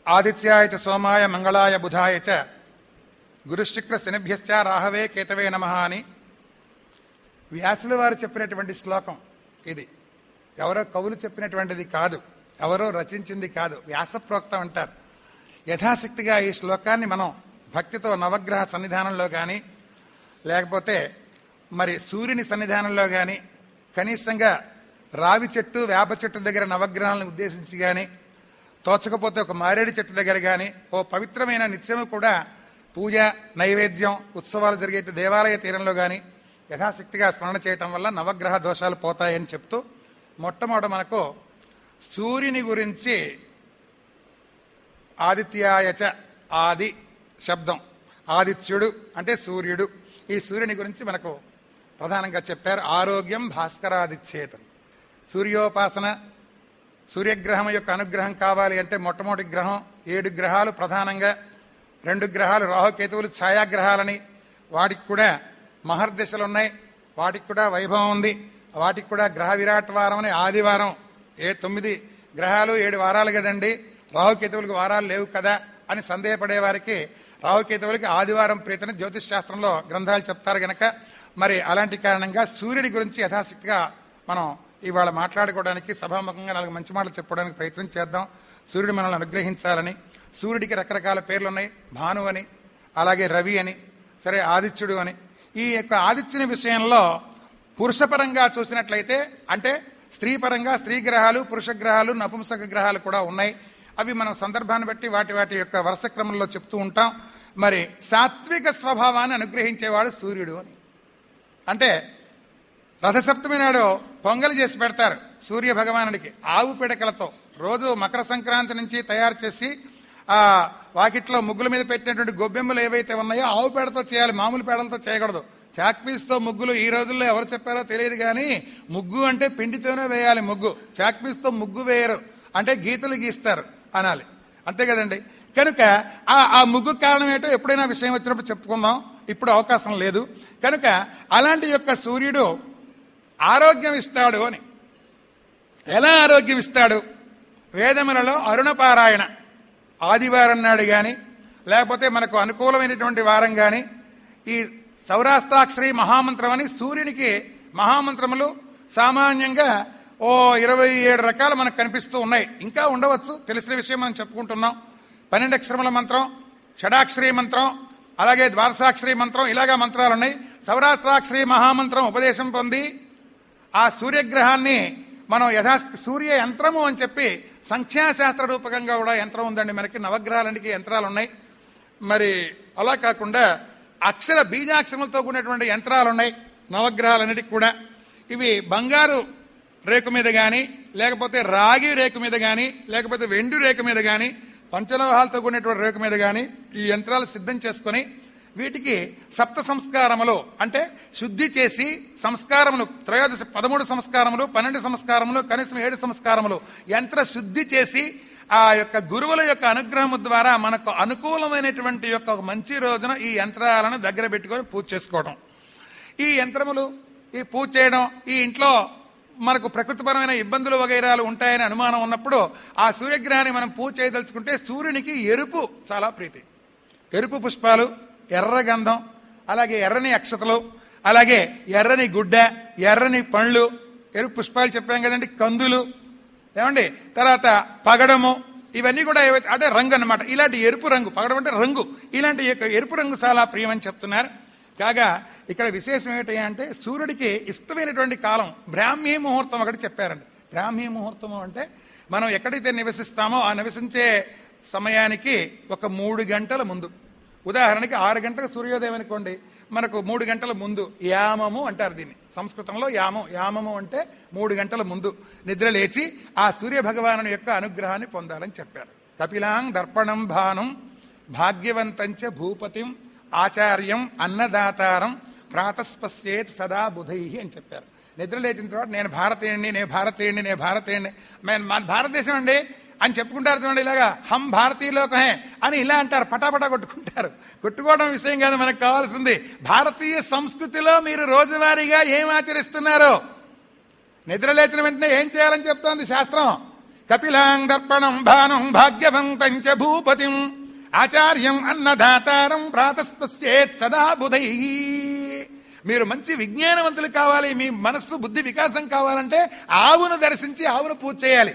ఆదిత్యాయ చ సోమాయ మంగళాయ బుధాయ చ గురుశుక్ర శనిభ్యశ్చ రాహవే కేతవే నమ అని వ్యాసుల వారు చెప్పినటువంటి శ్లోకం ఇది ఎవరో కవులు చెప్పినటువంటిది కాదు ఎవరో రచించింది కాదు వ్యాసప్రోక్తం అంటారు యథాశక్తిగా ఈ శ్లోకాన్ని మనం భక్తితో నవగ్రహ సన్నిధానంలో కానీ లేకపోతే మరి సూర్యుని సన్నిధానంలో కానీ కనీసంగా రావి చెట్టు వేప చెట్టు దగ్గర నవగ్రహాలను ఉద్దేశించి కానీ తోచకపోతే ఒక మారేడు చెట్టు దగ్గర కానీ ఓ పవిత్రమైన నిత్యము కూడా పూజ నైవేద్యం ఉత్సవాలు జరిగే దేవాలయ తీరంలో కానీ యథాశక్తిగా స్మరణ చేయటం వల్ల నవగ్రహ దోషాలు పోతాయని చెప్తూ మొట్టమొదట మనకు సూర్యుని గురించి ఆదిత్యాయచ ఆది శబ్దం ఆదిత్యుడు అంటే సూర్యుడు ఈ సూర్యుని గురించి మనకు ప్రధానంగా చెప్పారు ఆరోగ్యం భాస్కరాదిచ్చేతం సూర్యోపాసన సూర్యగ్రహం యొక్క అనుగ్రహం కావాలి అంటే మొట్టమొదటి గ్రహం ఏడు గ్రహాలు ప్రధానంగా రెండు గ్రహాలు రాహుకేతువులు ఛాయాగ్రహాలని వాటికి కూడా మహర్దశలు ఉన్నాయి వాటికి కూడా వైభవం ఉంది వాటికి కూడా గ్రహ విరాట్ వారం అని ఆదివారం ఏ తొమ్మిది గ్రహాలు ఏడు వారాలు కదండి రాహుకేతువులకు వారాలు లేవు కదా అని సందేహపడే వారికి రాహుకేతువులకి ఆదివారం ప్రీతిని జ్యోతిష్ శాస్త్రంలో గ్రంథాలు చెప్తారు గనక మరి అలాంటి కారణంగా సూర్యుడి గురించి యథాశక్తిగా మనం ఇవాళ మాట్లాడుకోవడానికి సభాముఖంగా నాలుగు మంచి మాటలు చెప్పడానికి ప్రయత్నం చేద్దాం సూర్యుడు మనల్ని అనుగ్రహించాలని సూర్యుడికి రకరకాల పేర్లు ఉన్నాయి భాను అని అలాగే రవి అని సరే ఆదిత్యుడు అని ఈ యొక్క ఆదిత్యుని విషయంలో పురుషపరంగా చూసినట్లయితే అంటే స్త్రీ పరంగా స్త్రీ గ్రహాలు పురుష గ్రహాలు నపుంసక గ్రహాలు కూడా ఉన్నాయి అవి మనం సందర్భాన్ని బట్టి వాటి వాటి యొక్క వరుస క్రమంలో చెప్తూ ఉంటాం మరి సాత్విక స్వభావాన్ని అనుగ్రహించేవాడు సూర్యుడు అని అంటే రథసప్తమి నాడు పొంగలి చేసి పెడతారు సూర్య భగవానుడికి ఆవు పిడకలతో రోజు మకర సంక్రాంతి నుంచి తయారు చేసి ఆ వాకిట్లో ముగ్గుల మీద పెట్టినటువంటి గొబ్బెమ్మలు ఏవైతే ఉన్నాయో ఆవు పేడతో చేయాలి మామూలు పేడలతో చేయకూడదు చాక్పీస్తో ముగ్గులు ఈ రోజుల్లో ఎవరు చెప్పారో తెలియదు కానీ ముగ్గు అంటే పిండితోనే వేయాలి ముగ్గు చాక్పీస్తో ముగ్గు వేయరు అంటే గీతలు గీస్తారు అనాలి అంతే కదండి కనుక ఆ ఆ ముగ్గు కారణం ఏంటో ఎప్పుడైనా విషయం వచ్చినప్పుడు చెప్పుకుందాం ఇప్పుడు అవకాశం లేదు కనుక అలాంటి యొక్క సూర్యుడు ఆరోగ్యం ఇస్తాడు అని ఎలా ఆరోగ్యం ఇస్తాడు వేదములలో అరుణపారాయణ ఆదివారం నాడు కానీ లేకపోతే మనకు అనుకూలమైనటువంటి వారం కానీ ఈ సౌరాష్ట్రాక్షరి మహామంత్రం అని సూర్యునికి మహామంత్రములు సామాన్యంగా ఓ ఇరవై ఏడు రకాలు మనకు కనిపిస్తూ ఉన్నాయి ఇంకా ఉండవచ్చు తెలిసిన విషయం మనం చెప్పుకుంటున్నాం పన్నెండు అక్షరముల మంత్రం షడాక్షరి మంత్రం అలాగే ద్వాదశాక్షరి మంత్రం ఇలాగా మంత్రాలు ఉన్నాయి సౌరాష్ట్రాక్షరి మహామంత్రం ఉపదేశం పొంది ఆ సూర్యగ్రహాన్ని మనం యథా సూర్య యంత్రము అని చెప్పి సంఖ్యాశాస్త్ర రూపకంగా కూడా యంత్రం ఉందండి మనకి నవగ్రహాలన్నిటికీ యంత్రాలు ఉన్నాయి మరి అలా కాకుండా అక్షర బీజాక్షరములతో కూడినటువంటి యంత్రాలు ఉన్నాయి నవగ్రహాలన్నిటికి కూడా ఇవి బంగారు రేకు మీద కానీ లేకపోతే రాగి రేకు మీద కానీ లేకపోతే వెండి రేకు మీద కానీ పంచలోహాలతో కూడినటువంటి రేకు మీద కానీ ఈ యంత్రాలు సిద్ధం చేసుకొని వీటికి సప్త సంస్కారములు అంటే శుద్ధి చేసి సంస్కారములు త్రయోదశ పదమూడు సంస్కారములు పన్నెండు సంస్కారములు కనీసం ఏడు సంస్కారములు యంత్ర శుద్ధి చేసి ఆ యొక్క గురువుల యొక్క అనుగ్రహము ద్వారా మనకు అనుకూలమైనటువంటి యొక్క ఒక మంచి రోజున ఈ యంత్రాలను దగ్గర పెట్టుకొని పూజ చేసుకోవడం ఈ యంత్రములు ఈ పూజ చేయడం ఈ ఇంట్లో మనకు ప్రకృతిపరమైన ఇబ్బందులు వగైరాలు ఉంటాయని అనుమానం ఉన్నప్పుడు ఆ సూర్యగ్రహాన్ని మనం పూజ చేయదలుచుకుంటే సూర్యునికి ఎరుపు చాలా ప్రీతి ఎరుపు పుష్పాలు ఎర్ర గంధం అలాగే ఎర్రని అక్షతలు అలాగే ఎర్రని గుడ్డ ఎర్రని పండ్లు ఎరుపు పుష్పాలు చెప్పాం కదండి కందులు ఏమండి తర్వాత పగడము ఇవన్నీ కూడా ఏవైతే అంటే రంగు అన్నమాట ఇలాంటి ఎరుపు రంగు పగడం అంటే రంగు ఇలాంటి యొక్క ఎరుపు రంగు చాలా ప్రియమని చెప్తున్నారు కాగా ఇక్కడ విశేషం ఏంటి అంటే సూర్యుడికి ఇష్టమైనటువంటి కాలం బ్రాహ్మీ ముహూర్తం ఒకటి చెప్పారండి బ్రాహ్మీ ముహూర్తము అంటే మనం ఎక్కడైతే నివసిస్తామో ఆ నివసించే సమయానికి ఒక మూడు గంటల ముందు ఉదాహరణకి ఆరు గంటలకు సూర్యోదయం అనుకోండి మనకు మూడు గంటల ముందు యామము అంటారు దీన్ని సంస్కృతంలో యామం యామము అంటే మూడు గంటల ముందు నిద్ర లేచి ఆ సూర్య భగవాను యొక్క అనుగ్రహాన్ని పొందాలని చెప్పారు కపిలాం దర్పణం భానం భాగ్యవంతంచ భూపతిం ఆచార్యం అన్నదాతారం ప్రాతస్పశ్యేత్ సదా బుధై అని చెప్పారు నిద్ర లేచిన తర్వాత నేను భారతీయుడిని నేను భారతీయుడిని నేను భారతీయుడిని మేము మా భారతదేశం అండి అని చెప్పుకుంటారు చూడండి ఇలాగా హం భారతీయులోకమే అని ఇలా అంటారు పటాపటా కొట్టుకుంటారు కొట్టుకోవడం విషయం కాదు మనకు కావాల్సింది భారతీయ సంస్కృతిలో మీరు రోజువారీగా ఏం ఆచరిస్తున్నారు నిద్ర లేచిన వెంటనే ఏం చేయాలని చెప్తోంది శాస్త్రం కపిలాం దర్పణం భానం భాగ్యవంతం చ భూపతిం ఆచార్యం అన్నదాతారం ప్రాతస్పశ్చేత్ సదా బుధై మీరు మంచి విజ్ఞానవంతులు కావాలి మీ మనస్సు బుద్ధి వికాసం కావాలంటే ఆవును దర్శించి ఆవును పూజ చేయాలి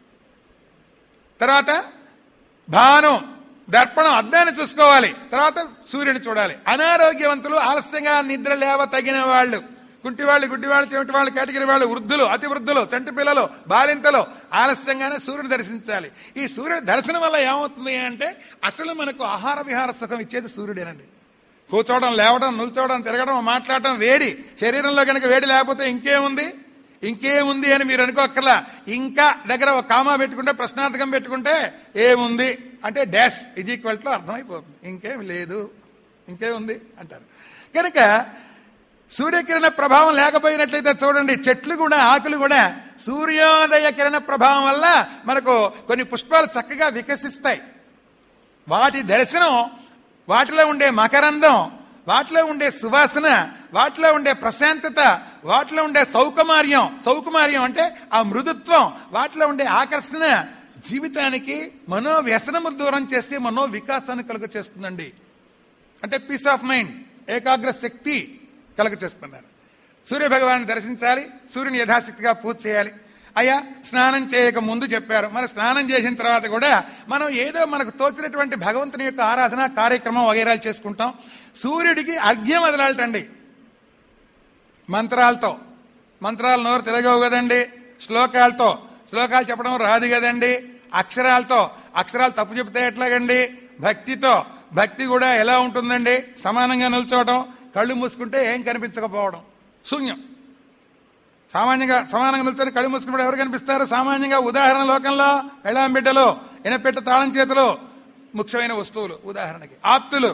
తర్వాత భానం దర్పణం అద్దాన్ని చూసుకోవాలి తర్వాత సూర్యుని చూడాలి అనారోగ్యవంతులు ఆలస్యంగా నిద్ర లేవ తగిన వాళ్ళు కుంటి వాళ్ళు గుడ్డి వాళ్ళు చెవిటి వాళ్ళు కేటగిరి వాళ్ళు వృద్ధులు అతి వృద్ధులు చంటి పిల్లలు బాలింతలు ఆలస్యంగానే సూర్యుని దర్శించాలి ఈ సూర్యుడి దర్శనం వల్ల ఏమవుతుంది అంటే అసలు మనకు ఆహార విహార సుఖం ఇచ్చేది సూర్యుడేనండి కూర్చోవడం లేవడం నిల్చోవడం తిరగడం మాట్లాడటం వేడి శరీరంలో కనుక వేడి లేకపోతే ఇంకేముంది ఇంకేముంది అని మీరు అనుకోక్కర్లా ఇంకా దగ్గర ఒక కామా పెట్టుకుంటే ప్రశ్నార్థకం పెట్టుకుంటే ఏముంది అంటే డాష్ ఇజ్ ఈక్వల్ టు అర్థమైపోతుంది ఇంకేం లేదు ఇంకేముంది అంటారు కనుక సూర్యకిరణ ప్రభావం లేకపోయినట్లయితే చూడండి చెట్లు కూడా ఆకులు కూడా సూర్యోదయ కిరణ ప్రభావం వల్ల మనకు కొన్ని పుష్పాలు చక్కగా వికసిస్తాయి వాటి దర్శనం వాటిలో ఉండే మకరందం వాటిలో ఉండే సువాసన వాటిలో ఉండే ప్రశాంతత వాటిలో ఉండే సౌకుమార్యం సౌకుమార్యం అంటే ఆ మృదుత్వం వాటిలో ఉండే ఆకర్షణ జీవితానికి మనోవ్యసనము దూరం చేసి మనో వికాసాన్ని కలుగ చేస్తుందండి అంటే పీస్ ఆఫ్ మైండ్ ఏకాగ్ర శక్తి కలుగ చేస్తున్నారు సూర్య భగవాన్ని దర్శించాలి సూర్యుని యథాశక్తిగా పూజ చేయాలి అయ్యా స్నానం చేయక ముందు చెప్పారు మరి స్నానం చేసిన తర్వాత కూడా మనం ఏదో మనకు తోచినటువంటి భగవంతుని యొక్క ఆరాధన కార్యక్రమం వగైరాలు చేసుకుంటాం సూర్యుడికి అర్ఘ్యం వదలాలటండి మంత్రాలతో మంత్రాలు నోరు తిరగవు కదండి శ్లోకాలతో శ్లోకాలు చెప్పడం రాదు కదండి అక్షరాలతో అక్షరాలు తప్పు చెప్తే ఎట్లాగండి భక్తితో భక్తి కూడా ఎలా ఉంటుందండి సమానంగా నిల్చోవడం కళ్ళు మూసుకుంటే ఏం కనిపించకపోవడం శూన్యం సామాన్యంగా సమానంగా నిల్చొని కళ్ళు మూసుకున్నప్పుడు ఎవరు కనిపిస్తారు సామాన్యంగా ఉదాహరణ లోకంలో ఎళాం బిడ్డలు ఎనపెట్ట తాళం చేతులు ముఖ్యమైన వస్తువులు ఉదాహరణకి ఆప్తులు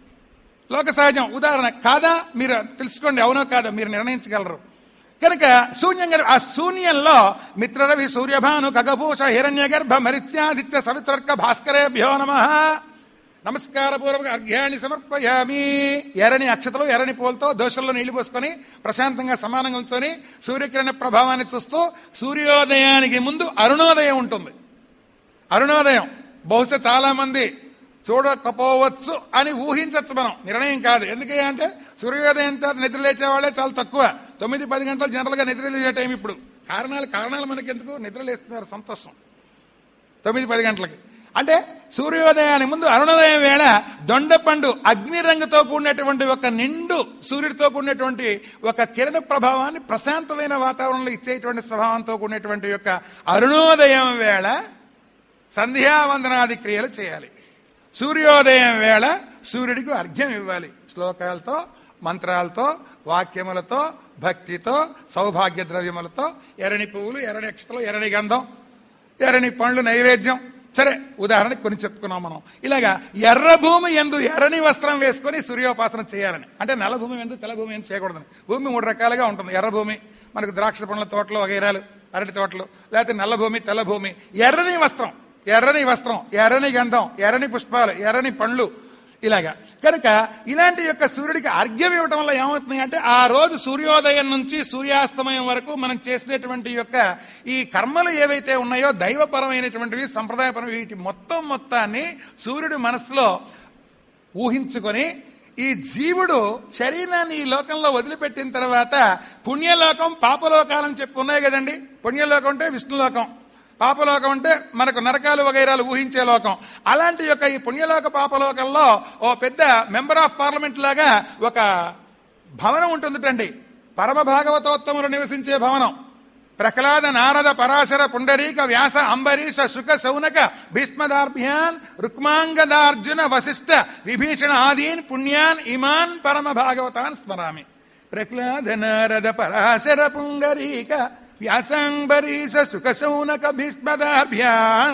లోక సహజం ఉదాహరణ కాదా మీరు తెలుసుకోండి అవునో కాదా మీరు నిర్ణయించగలరు కనుక శూన్యంగా ఆ శూన్యంలో మిత్రరవి సూర్యభాను కగభూష హిరణ్య గర్భ మరిత్యాదిత్య సవిత్రర్క భాస్కరేభ్యో నమ నమస్కార పూర్వక అర్ఘ్యాన్ని సమర్పయామి ఎర్రని అక్షతలు ఎర్రని పూలతో దోషంలో నీళ్లు పోసుకొని ప్రశాంతంగా సమానంగా ఉంచుకొని సూర్యకిరణ ప్రభావాన్ని చూస్తూ సూర్యోదయానికి ముందు అరుణోదయం ఉంటుంది అరుణోదయం బహుశా చాలా మంది చూడకపోవచ్చు అని ఊహించవచ్చు మనం నిర్ణయం కాదు ఎందుకే అంటే సూర్యోదయం తర్వాత నిద్ర లేచే వాళ్ళే చాలా తక్కువ తొమ్మిది పది గంటలు జనరల్గా నిద్ర లేచే టైం ఇప్పుడు కారణాలు కారణాలు మనకి ఎందుకు నిద్ర లేస్తున్నారు సంతోషం తొమ్మిది పది గంటలకి అంటే సూర్యోదయానికి ముందు అరుణోదయం వేళ దొండపండు అగ్ని రంగుతో కూడినటువంటి ఒక నిండు సూర్యుడితో కూడినటువంటి ఒక కిరణ ప్రభావాన్ని ప్రశాంతమైన వాతావరణంలో ఇచ్చేటువంటి స్వభావంతో కూడినటువంటి యొక్క అరుణోదయం వేళ సంధ్యావందనాది క్రియలు చేయాలి సూర్యోదయం వేళ సూర్యుడికి అర్ఘ్యం ఇవ్వాలి శ్లోకాలతో మంత్రాలతో వాక్యములతో భక్తితో సౌభాగ్య ద్రవ్యములతో ఎర్రని పువ్వులు ఎర్రని అక్షతలు ఎర్రని గంధం ఎర్రని పండ్లు నైవేద్యం సరే ఉదాహరణకి కొన్ని చెప్పుకున్నాం మనం ఇలాగా ఎర్ర భూమి ఎందు ఎర్రని వస్త్రం వేసుకొని సూర్యోపాసన చేయాలని అంటే నల్ల భూమి ఎందు తెల్ల భూమి ఎందు చేయకూడదని భూమి మూడు రకాలుగా ఉంటుంది ఎర్ర భూమి మనకు ద్రాక్ష పండ్ల తోటలు వగైరాలు అరటి తోటలు లేకపోతే నల్ల భూమి తెల్ల భూమి ఎర్రని వస్త్రం ఎర్రని వస్త్రం ఎర్రని గంధం ఎర్రని పుష్పాలు ఎర్రని పండ్లు ఇలాగా కనుక ఇలాంటి యొక్క సూర్యుడికి అర్ఘ్యం ఇవ్వటం వల్ల ఏమవుతుంది అంటే ఆ రోజు సూర్యోదయం నుంచి సూర్యాస్తమయం వరకు మనం చేసినటువంటి యొక్క ఈ కర్మలు ఏవైతే ఉన్నాయో దైవపరమైనటువంటివి సంప్రదాయపరమైన వీటి మొత్తం మొత్తాన్ని సూర్యుడి మనసులో ఊహించుకొని ఈ జీవుడు శరీరాన్ని ఈ లోకంలో వదిలిపెట్టిన తర్వాత పుణ్యలోకం పాపలోకాలని చెప్పి ఉన్నాయి కదండి పుణ్యలోకం అంటే విష్ణులోకం పాపలోకం అంటే మనకు నరకాలు వగైరాలు ఊహించే లోకం అలాంటి యొక్క ఈ పుణ్యలోక పాపలోకంలో ఓ పెద్ద మెంబర్ ఆఫ్ పార్లమెంట్ లాగా ఒక భవనం ఉంటుందిటండి పరమ భాగవతోత్తములు నివసించే భవనం ప్రహ్లాద నారద పరాశర పుండరీక వ్యాస అంబరీష శుక శౌనక భీష్మదార్భ్యాన్ రుక్మాంగదార్జున వశిష్ఠ విభీషణ ఆదీన్ పుణ్యాన్ ఇమాన్ పరమ భాగవతాన్ స్మరామి ప్రహ్లాద నారద పరాశర పుండరీక వ్యాసాంబరీష శుక శౌనక భీష్మదార్భ్యాన్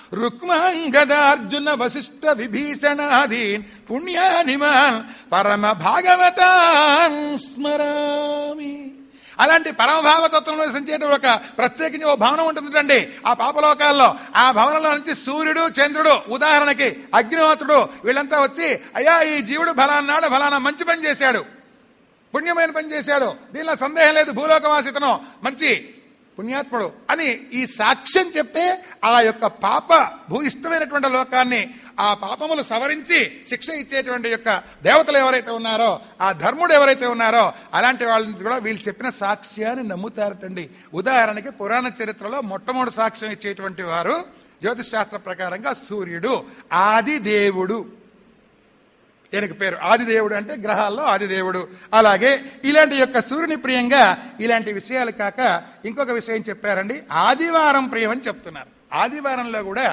రుక్మాంగదార్జున వశిష్ఠ విభీషణాదీన్ పుణ్యానిమాన్ పరమ భాగవతాన్ స్మరామి అలాంటి పరమభావతత్వంలో నివసించేట ఒక ప్రత్యేకించి ఓ భవనం ఉంటుందండి ఆ పాపలోకాల్లో ఆ భవనంలో నుంచి సూర్యుడు చంద్రుడు ఉదాహరణకి అగ్నిహోత్రుడు వీళ్ళంతా వచ్చి అయ్యా ఈ జీవుడు ఫలానాడు ఫలానా మంచి పని చేశాడు పుణ్యమైన పని చేశాడు దీనిలో సందేహం లేదు భూలోకవాసితను మంచి పుణ్యాత్ముడు అని ఈ సాక్ష్యం చెప్తే ఆ యొక్క పాప భూయిష్టమైనటువంటి లోకాన్ని ఆ పాపములు సవరించి శిక్ష ఇచ్చేటువంటి యొక్క దేవతలు ఎవరైతే ఉన్నారో ఆ ధర్ముడు ఎవరైతే ఉన్నారో అలాంటి వాళ్ళని కూడా వీళ్ళు చెప్పిన సాక్ష్యాన్ని నమ్ముతారటండి ఉదాహరణకి పురాణ చరిత్రలో మొట్టమొదటి సాక్ష్యం ఇచ్చేటువంటి వారు జ్యోతిష్ శాస్త్ర ప్రకారంగా సూర్యుడు ఆది దేవుడు దీనికి పేరు ఆదిదేవుడు అంటే గ్రహాల్లో ఆదిదేవుడు అలాగే ఇలాంటి యొక్క సూర్యుని ప్రియంగా ఇలాంటి విషయాలు కాక ఇంకొక విషయం చెప్పారండి ఆదివారం ప్రియం అని చెప్తున్నారు ఆదివారంలో కూడా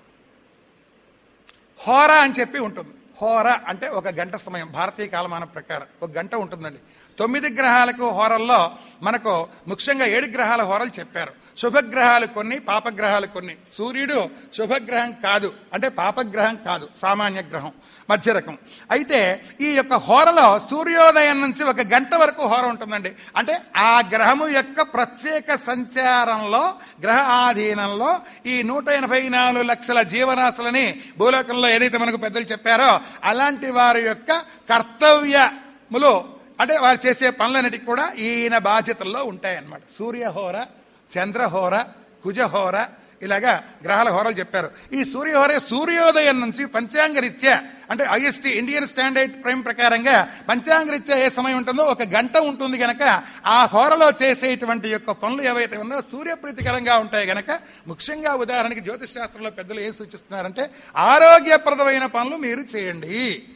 హోరా అని చెప్పి ఉంటుంది హోరా అంటే ఒక గంట సమయం భారతీయ కాలమానం ప్రకారం ఒక గంట ఉంటుందండి తొమ్మిది గ్రహాలకు హోరల్లో మనకు ముఖ్యంగా ఏడు గ్రహాల హోరలు చెప్పారు శుభగ్రహాలు కొన్ని పాపగ్రహాలు కొన్ని సూర్యుడు శుభగ్రహం కాదు అంటే పాపగ్రహం కాదు సామాన్య గ్రహం మధ్య రకం అయితే ఈ యొక్క హోరలో సూర్యోదయం నుంచి ఒక గంట వరకు హోర ఉంటుందండి అంటే ఆ గ్రహము యొక్క ప్రత్యేక సంచారంలో గ్రహ ఆధీనంలో ఈ నూట ఎనభై నాలుగు లక్షల జీవరాశులని భూలోకంలో ఏదైతే మనకు పెద్దలు చెప్పారో అలాంటి వారి యొక్క కర్తవ్యములు అంటే వారు చేసే పనులన్నిటికి కూడా ఈయన బాధ్యతల్లో ఉంటాయన్నమాట సూర్యహోర చంద్రహోర కుజహోర ఇలాగా గ్రహాల హోరలు చెప్పారు ఈ సూర్యహోర సూర్యోదయం నుంచి పంచాంగ రీత్యా అంటే ఐఎస్టీ ఇండియన్ స్టాండర్డ్ ప్రైమ్ ప్రకారంగా పంచాంగ రీత్యా ఏ సమయం ఉంటుందో ఒక గంట ఉంటుంది గనక ఆ హోరలో చేసేటువంటి యొక్క పనులు ఏవైతే ఉన్నాయో సూర్యప్రీతికరంగా ఉంటాయి గనక ముఖ్యంగా ఉదాహరణకి జ్యోతిష్ శాస్త్రంలో పెద్దలు ఏం సూచిస్తున్నారంటే ఆరోగ్యప్రదమైన పనులు మీరు చేయండి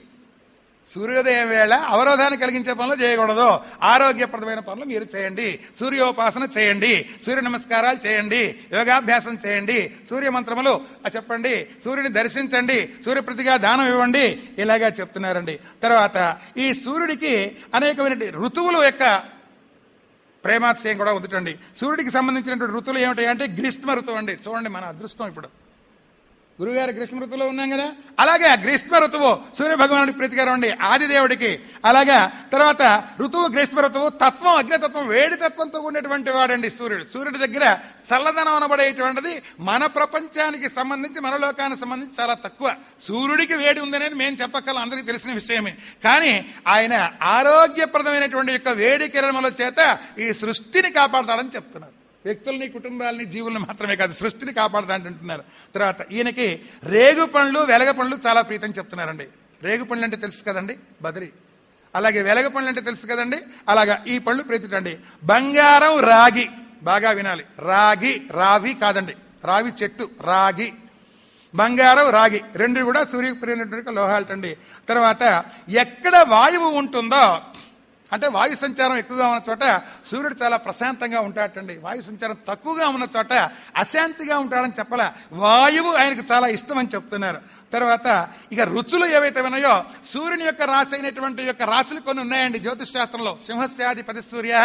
సూర్యోదయం వేళ అవరోధాన్ని కలిగించే పనులు చేయకూడదు ఆరోగ్యప్రదమైన పనులు మీరు చేయండి సూర్యోపాసన చేయండి సూర్య నమస్కారాలు చేయండి యోగాభ్యాసం చేయండి సూర్య మంత్రములు ఆ చెప్పండి సూర్యుని దర్శించండి సూర్యప్రతిగా దానం ఇవ్వండి ఇలాగా చెప్తున్నారండి తర్వాత ఈ సూర్యుడికి అనేకమైన ఋతువులు యొక్క ప్రేమాతిశయం కూడా ఉందిటండి సూర్యుడికి సంబంధించినటువంటి ఋతువులు ఏమిటి అంటే గ్రీష్మ ఋతువు అండి చూడండి మన అదృష్టం ఇప్పుడు గురుగారు గ్రీష్మ ఋతువులో ఉన్నాం కదా అలాగే ఆ గ్రీష్మ ఋతువు సూర్య భగవానుడికి ప్రీతికరం అండి ఆదిదేవుడికి అలాగా తర్వాత ఋతువు గ్రీష్మ ఋతువు తత్వం అగ్నితత్వం వేడి తత్వంతో ఉన్నటువంటి వాడండి సూర్యుడు సూర్యుడి దగ్గర చల్లదనం అనబడేటువంటిది మన ప్రపంచానికి సంబంధించి మన లోకానికి సంబంధించి చాలా తక్కువ సూర్యుడికి వేడి ఉందనేది మేము చెప్పక్కల అందరికీ తెలిసిన విషయమే కానీ ఆయన ఆరోగ్యప్రదమైనటువంటి యొక్క వేడి కిరణముల చేత ఈ సృష్టిని కాపాడతాడని చెప్తున్నారు వ్యక్తుల్ని కుటుంబాలని జీవుల్ని మాత్రమే కాదు సృష్టిని కాపాడుతా అంటున్నారు తర్వాత ఈయనకి రేగు పండ్లు వెలగ పండ్లు చాలా ప్రీతం చెప్తున్నారండి రేగు పండ్లు అంటే తెలుసు కదండి బదిరి అలాగే వెలగ పండ్లు అంటే తెలుసు కదండి అలాగా ఈ పళ్ళు ప్రీతిటండి బంగారం రాగి బాగా వినాలి రాగి రావి కాదండి రావి చెట్టు రాగి బంగారం రాగి రెండు కూడా సూర్యప్రియమైనటువంటి లోహాలటండి తర్వాత ఎక్కడ వాయువు ఉంటుందో అంటే వాయు సంచారం ఎక్కువగా ఉన్న చోట సూర్యుడు చాలా ప్రశాంతంగా ఉంటాడటండి వాయు సంచారం తక్కువగా ఉన్న చోట అశాంతిగా ఉంటాడని చెప్పలే వాయువు ఆయనకు చాలా ఇష్టం అని చెప్తున్నారు తర్వాత ఇక రుచులు ఏవైతే ఉన్నాయో సూర్యుని యొక్క రాశి అయినటువంటి యొక్క రాశులు కొన్ని ఉన్నాయండి జ్యోతిష్ శాస్త్రంలో సింహస్యాధిపతి సూర్య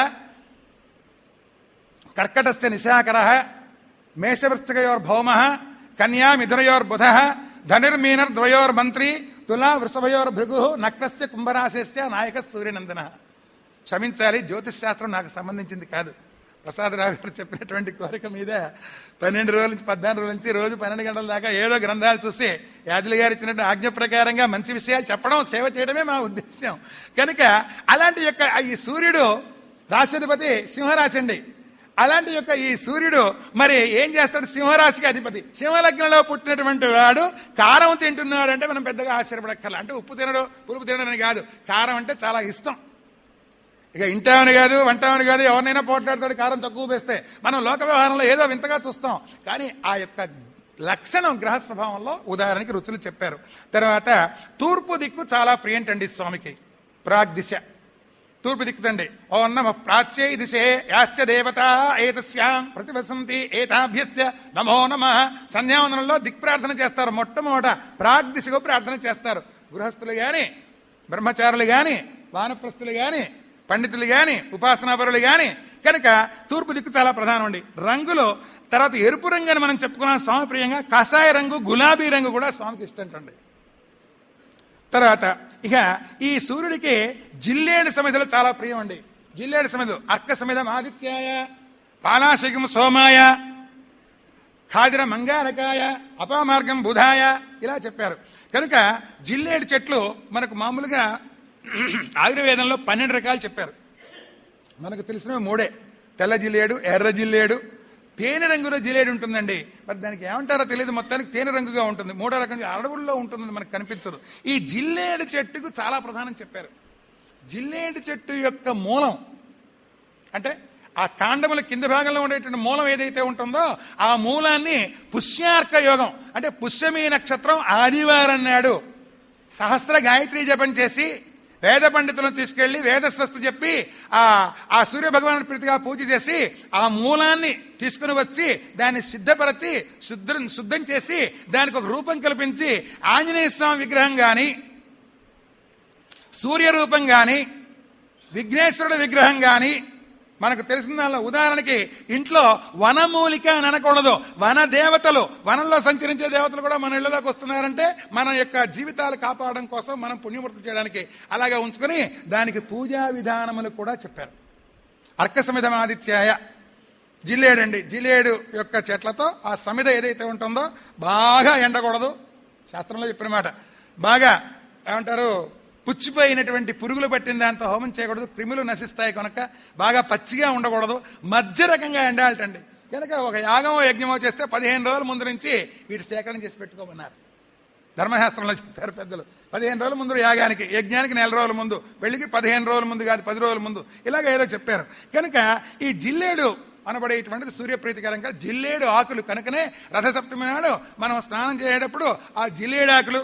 కర్కటస్థ నిశాకర మేషవృశ్చికయోర్భౌమ కన్యా మిథునయోర్బుధ ధనుర్మీనర్ద్వయోర్మంత్రి తులా వృషభయోర్భృగు నక్రస్య కుంభరాశిశ్చ నాయక సూర్యనందన క్షమించాలి జ్యోతిష్ శాస్త్రం నాకు సంబంధించింది కాదు ప్రసాదరావు గారు చెప్పినటువంటి కోరిక మీద పన్నెండు రోజుల నుంచి పద్నాలుగు రోజుల నుంచి రోజు పన్నెండు గంటల దాకా ఏదో గ్రంథాలు చూసి యాదులు గారు ఇచ్చినట్టు ఆజ్ఞ ప్రకారంగా మంచి విషయాలు చెప్పడం సేవ చేయడమే మా ఉద్దేశం కనుక అలాంటి యొక్క ఈ సూర్యుడు రాష్ట్రాధిపతి సింహరాశి అండి అలాంటి యొక్క ఈ సూర్యుడు మరి ఏం చేస్తాడు సింహరాశికి అధిపతి సింహలగ్నంలో పుట్టినటువంటి వాడు కారం తింటున్నాడు అంటే మనం పెద్దగా ఆశ్చర్యపడక్కర్ల అంటే ఉప్పు తినడు పులుపు తినడం అని కాదు కారం అంటే చాలా ఇష్టం ఇక ఇంటామని కాదు వంటామని కాదు ఎవరినైనా పోట్లాడతాడు కారం తక్కువ వేస్తే మనం లోక వ్యవహారంలో ఏదో వింతగా చూస్తాం కానీ ఆ యొక్క లక్షణం గ్రహ స్వభావంలో ఉదాహరణకి రుచులు చెప్పారు తర్వాత తూర్పు దిక్కు చాలా ప్రియంటండి స్వామికి ప్రాగ్దిశ తూర్పు దిక్కుతండి ఓ నమ ప్రాచ్యై దిశే యాశ్చ దేవత ఏతస్యాం ప్రతివసంతి ఏతాభ్యస్య నమో నమ సంధ్యావందనంలో దిక్ ప్రార్థన చేస్తారు మొట్టమొదట ప్రాగ్దిశకు ప్రార్థన చేస్తారు గృహస్థులు గాని బ్రహ్మచారులు గాని వానప్రస్థులు గాని పండితులు గాని ఉపాసనాపరులు గాని కనుక తూర్పు దిక్కు చాలా ప్రధానం అండి రంగులో తర్వాత ఎరుపు రంగు అని మనం చెప్పుకున్నాం స్వామి ప్రియంగా కషాయ రంగు గులాబీ రంగు కూడా స్వామికి ఇష్టంటండి తర్వాత ఇక ఈ సూర్యుడికి జిల్లేడు సమిధలు చాలా ప్రియం అండి జిల్లేడు సమిధు అర్క సమిధం ఆదిత్యాయ పాలాశకం సోమాయ ఖాదిర మంగారకాయ అపామార్గం బుధాయ ఇలా చెప్పారు కనుక జిల్లేడు చెట్లు మనకు మామూలుగా ఆయుర్వేదంలో పన్నెండు రకాలు చెప్పారు మనకు తెలిసినవి మూడే తెల్ల జిల్లేడు ఎర్ర జిల్లేడు తేనె రంగులో జిలేడు ఉంటుందండి మరి దానికి ఏమంటారో తెలియదు మొత్తానికి తేనె రంగుగా ఉంటుంది మూడో రకంగా అడవుల్లో ఉంటుంది మనకు కనిపించదు ఈ జిల్లేడు చెట్టుకు చాలా ప్రధానం చెప్పారు జిల్లేడు చెట్టు యొక్క మూలం అంటే ఆ కాండముల కింద భాగంలో ఉండేటువంటి మూలం ఏదైతే ఉంటుందో ఆ మూలాన్ని పుష్యార్క యోగం అంటే పుష్యమీ నక్షత్రం ఆదివారం నాడు సహస్ర గాయత్రి జపం చేసి వేద పండితులను తీసుకెళ్లి వేదస్వస్తు చెప్పి ఆ ఆ సూర్య భగవాను ప్రీతిగా పూజ చేసి ఆ మూలాన్ని తీసుకుని వచ్చి దాన్ని సిద్ధపరచి శుద్ధం శుద్ధం చేసి దానికి ఒక రూపం కల్పించి ఆంజనేయ స్వామి విగ్రహం గాని సూర్య రూపం గాని విఘ్నేశ్వరుడు విగ్రహం గాని మనకు తెలిసిన దానిలో ఉదాహరణకి ఇంట్లో వనమూలిక అని అనకూడదు వన దేవతలు వనంలో సంచరించే దేవతలు కూడా మన ఇళ్లలోకి వస్తున్నారంటే మన యొక్క జీవితాలు కాపాడడం కోసం మనం పుణ్యమూర్తి చేయడానికి అలాగే ఉంచుకొని దానికి పూజా విధానములు కూడా చెప్పారు అర్కసమిధమాదిత్యాయ జిల్లేడండి జిల్లేడు యొక్క చెట్లతో ఆ సమిధ ఏదైతే ఉంటుందో బాగా ఎండకూడదు శాస్త్రంలో చెప్పిన మాట బాగా ఏమంటారు పుచ్చిపోయినటువంటి పురుగులు పట్టిన దాంతో హోమం చేయకూడదు క్రిములు నశిస్తాయి కనుక బాగా పచ్చిగా ఉండకూడదు మధ్య రకంగా ఎండాలటండి కనుక ఒక యాగమో యజ్ఞమో చేస్తే పదిహేను రోజుల ముందు నుంచి వీటి సేకరణ చేసి పెట్టుకోమన్నారు ధర్మశాస్త్రంలో చెప్తారు పెద్దలు పదిహేను రోజుల ముందు యాగానికి యజ్ఞానికి నెల రోజుల ముందు పెళ్లికి పదిహేను రోజుల ముందు కాదు పది రోజుల ముందు ఇలాగ ఏదో చెప్పారు కనుక ఈ జిల్లేడు అనబడేటువంటిది సూర్యప్రీతికరంగా జిల్లేడు ఆకులు కనుకనే రథసప్తమి నాడు మనం స్నానం చేసేటప్పుడు ఆ జిల్లేడు ఆకులు